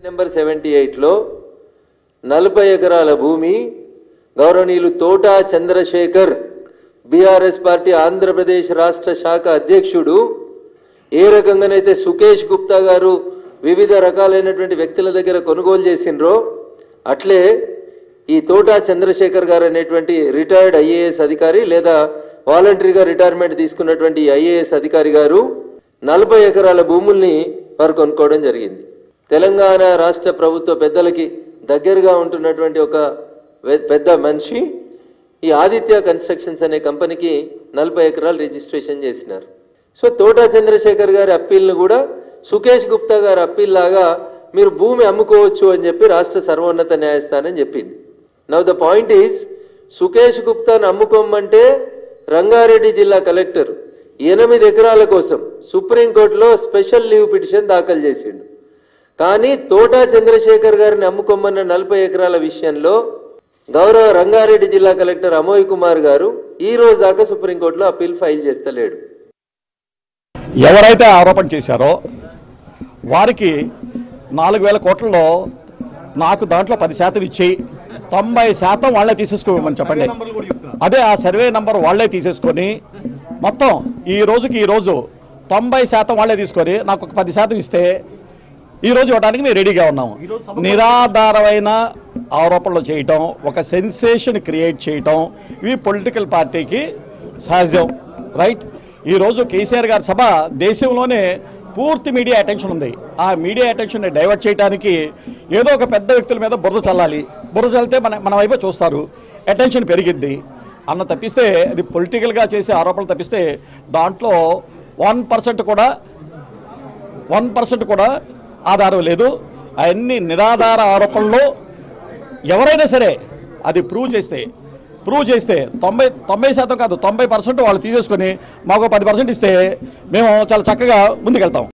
number seventy ఎయిట్లో నలభై ఎకరాల భూమి గౌరవనీయులు తోటా చంద్రశేఖర్ బీఆర్ఎస్ పార్టీ ఆంధ్రప్రదేశ్ రాష్ట్ర శాఖ అధ్యక్షుడు ఏ రకంగానైతే సుకేష్ గుప్తా గారు వివిధ రకాలైనటువంటి వ్యక్తుల దగ్గర కొనుగోలు చేసిండ్రో అట్లే ఈ తోటా చంద్రశేఖర్ గారు అనేటువంటి రిటైర్డ్ ఐఏఎస్ అధికారి లేదా వాలంటరీగా రిటైర్మెంట్ తీసుకున్నటువంటి ఈ ఐఏఎస్ అధికారి గారు నలభై ఎకరాల భూముల్ని వారు కొనుక్కోవడం జరిగింది తెలంగాణ రాష్ట్ర ప్రభుత్వ పెద్దలకి దగ్గరగా ఉంటున్నటువంటి ఒక వె- పెద్ద మనిషి ఈ ఆదిత్య కన్స్ట్రక్షన్స్ అనే కంపెనీకి నలభై ఎకరాలు రిజిస్ట్రేషన్ చేసినారు సో తోటా చంద్రశేఖర్ గారి అప్పీల్ను కూడా సుకేష్ గుప్తా గారి అప్పీల్ లాగా మీరు భూమి అమ్ముకోవచ్చు అని చెప్పి రాష్ట్ర సర్వోన్నత న్యాయస్థానం చెప్పింది now the point is Sukesh గుప్తాను అమ్ముకోమంటే రంగారెడ్డి జిల్లా కలెక్టర్ ఎనిమిది ఎకరాల కోసం సుప్రీంకోర్టులో స్పెషల్ లీవ్ పిటిషన్ దాఖలు చేసిండు కానీ తోటా చంద్రశేఖర్ గారిని అమ్ముకోమన్న నలభై ఎకరాల విషయంలో గౌరవ రంగారెడ్డి జిల్లా కలెక్టర్ అమోయ్ కుమార్ గారు ఈ రోజు దాకా సుప్రీంకోర్టులో అప్పీల్ ఫైల్ చేస్తలేడు ఎవరైతే ఆరోపణ చేశారో వారికి నాలుగు వేల కోట్లలో నాకు దాంట్లో పది శాతం ఇచ్చి తొంభై శాతం వాళ్ళే తీసేసుకోమని చెప్పండి అదే ఆ సర్వే నంబర్ వాళ్ళే తీసేసుకొని మొత్తం ఈ రోజుకి ఈ రోజు తొంభై శాతం వాళ్ళే తీసుకొని నాకు ఒక పది శాతం ఇస్తే ఈ రోజు ఇవ్వడానికి మేము రెడీగా ఉన్నాము నిరాధారమైన ఆరోపణలు చేయటం ఒక సెన్సేషన్ క్రియేట్ చేయటం ఇవి పొలిటికల్ పార్టీకి సహజం రైట్ ఈరోజు కేసీఆర్ గారి సభ దేశంలోనే పూర్తి మీడియా అటెన్షన్ ఉంది ఆ మీడియా అటెన్షన్ని డైవర్ట్ చేయడానికి ఏదో ఒక పెద్ద వ్యక్తుల మీద బురద చల్లాలి బురద చల్లితే మన మన వైపు చూస్తారు అటెన్షన్ పెరిగిద్ది అన్న తప్పిస్తే అది పొలిటికల్గా చేసే ఆరోపణలు తప్పిస్తే దాంట్లో వన్ పర్సెంట్ కూడా వన్ పర్సెంట్ కూడా ఆధారం లేదు అవన్నీ నిరాధార ఆరోపణలు ఎవరైనా సరే అది ప్రూవ్ చేస్తే ప్రూవ్ చేస్తే తొంభై తొంభై శాతం కాదు తొంభై పర్సెంట్ వాళ్ళు తీసేసుకొని మాకు పది పర్సెంట్ ఇస్తే మేము చాలా చక్కగా ముందుకెళ్తాం